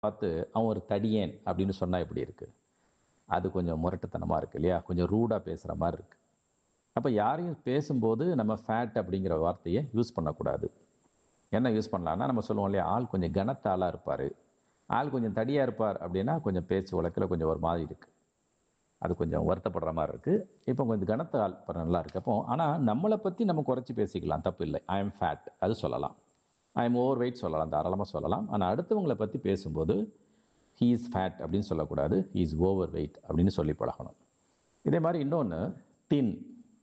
பார்த்து அவன் ஒரு தடியேன் அப்படின்னு சொன்னா எப்படி இருக்கு அது கொஞ்சம் முரட்டுத்தனமா இருக்கு இல்லையா கொஞ்சம் ரூடா பேசுற மாதிரி இருக்கு அப்ப யாரையும் பேசும்போது நம்ம ஃபேட் அப்படிங்கிற வார்த்தையை யூஸ் பண்ணக்கூடாது என்ன யூஸ் பண்ணலாம்னா நம்ம சொல்லுவோம் இல்லையா ஆள் கொஞ்சம் கனத்த ஆளா இருப்பாரு ஆள் கொஞ்சம் தடியா இருப்பார் அப்படின்னா கொஞ்சம் பேச்சு வழக்கில் கொஞ்சம் ஒரு மாதிரி இருக்கு அது கொஞ்சம் வருத்தப்படுற மாதிரி இருக்கு இப்போ கொஞ்சம் கனத்த ஆள் இப்ப நல்லா இருக்கு அப்போ ஆனால் நம்மளை பற்றி நம்ம குறைச்சி பேசிக்கலாம் தப்பு இல்லை ஐ எம் ஃபேட் அது சொல்லலாம் ஐ எம் ஓவர் வெயிட் சொல்லலாம் தாராளமாக சொல்லலாம் ஆனால் அடுத்தவங்களை பற்றி பேசும்போது ஹீ இஸ் ஃபேட் அப்படின்னு சொல்லக்கூடாது ஹீ இஸ் ஓவர் வெயிட் அப்படின்னு சொல்லி பழகணும் இதே மாதிரி இன்னொன்று தின்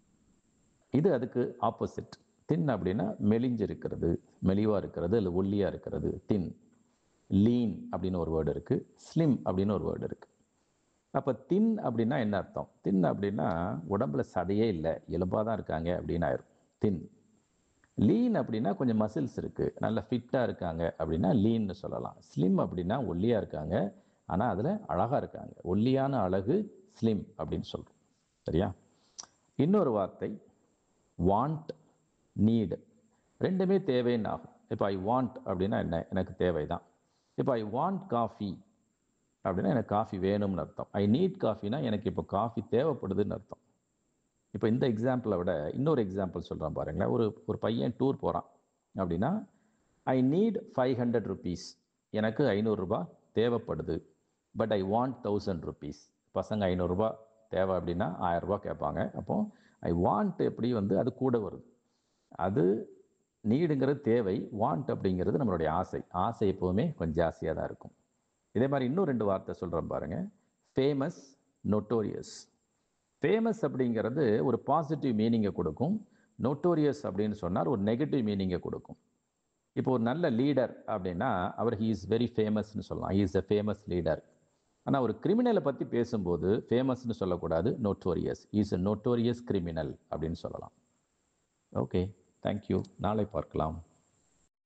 இது அதுக்கு ஆப்போசிட் தின் அப்படின்னா மெலிஞ்சு இருக்கிறது மெலிவாக இருக்கிறது இல்லை ஒல்லியாக இருக்கிறது தின் லீன் அப்படின்னு ஒரு வேர்டு இருக்குது ஸ்லிம் அப்படின்னு ஒரு வேர்டு இருக்குது அப்போ தின் அப்படின்னா என்ன அர்த்தம் தின் அப்படின்னா உடம்புல சதையே இல்லை எலும்பாக தான் இருக்காங்க அப்படின்னு ஆயிரும் தின் லீன் அப்படின்னா கொஞ்சம் மசில்ஸ் இருக்குது நல்ல ஃபிட்டாக இருக்காங்க அப்படின்னா லீன்னு சொல்லலாம் ஸ்லிம் அப்படின்னா ஒல்லியாக இருக்காங்க ஆனால் அதில் அழகாக இருக்காங்க ஒல்லியான அழகு ஸ்லிம் அப்படின்னு சொல்கிறோம் சரியா இன்னொரு வார்த்தை வாண்ட் நீடு ரெண்டுமே தேவைன்னு ஆகும் இப்போ ஐ வாண்ட் அப்படின்னா என்ன எனக்கு தேவை தான் இப்போ ஐ வாண்ட் காஃபி அப்படின்னா எனக்கு காஃபி வேணும்னு அர்த்தம் ஐ நீட் காஃபினா எனக்கு இப்போ காஃபி தேவைப்படுதுன்னு அர்த்தம் இப்போ இந்த எக்ஸாம்பிளை விட இன்னொரு எக்ஸாம்பிள் சொல்கிறேன் பாருங்களேன் ஒரு ஒரு பையன் டூர் போகிறான் அப்படின்னா I need five hundred rupees எனக்கு ஐநூறுரூபா தேவைப்படுது but I want thousand rupees பசங்க ஐநூறுரூபா தேவை அப்படின்னா ஆயிரரூபா கேட்பாங்க அப்போ ஐ வாண்ட் எப்படி வந்து அது கூட வருது அது நீடுங்கிறது தேவை வாண்ட் அப்படிங்கிறது நம்மளுடைய ஆசை ஆசை எப்போவுமே கொஞ்சம் ஜாஸ்தியாக தான் இருக்கும் இதே மாதிரி இன்னும் ரெண்டு வார்த்தை சொல்கிறேன் பாருங்க ஃபேமஸ் நொட்டோரியஸ் ஃபேமஸ் அப்படிங்கிறது ஒரு பாசிட்டிவ் மீனிங்கை கொடுக்கும் நோட்டோரியஸ் அப்படின்னு சொன்னால் ஒரு நெகட்டிவ் மீனிங்கை கொடுக்கும் இப்போ ஒரு நல்ல லீடர் அப்படின்னா அவர் ஹீ இஸ் வெரி ஃபேமஸ்னு சொல்லலாம் he is a famous leader ஆனால் ஒரு கிரிமினலை பற்றி பேசும்போது ஃபேமஸ்னு சொல்லக்கூடாது notorious is a notorious criminal அப்படின்னு சொல்லலாம் ஓகே தேங்க்யூ நாளை பார்க்கலாம்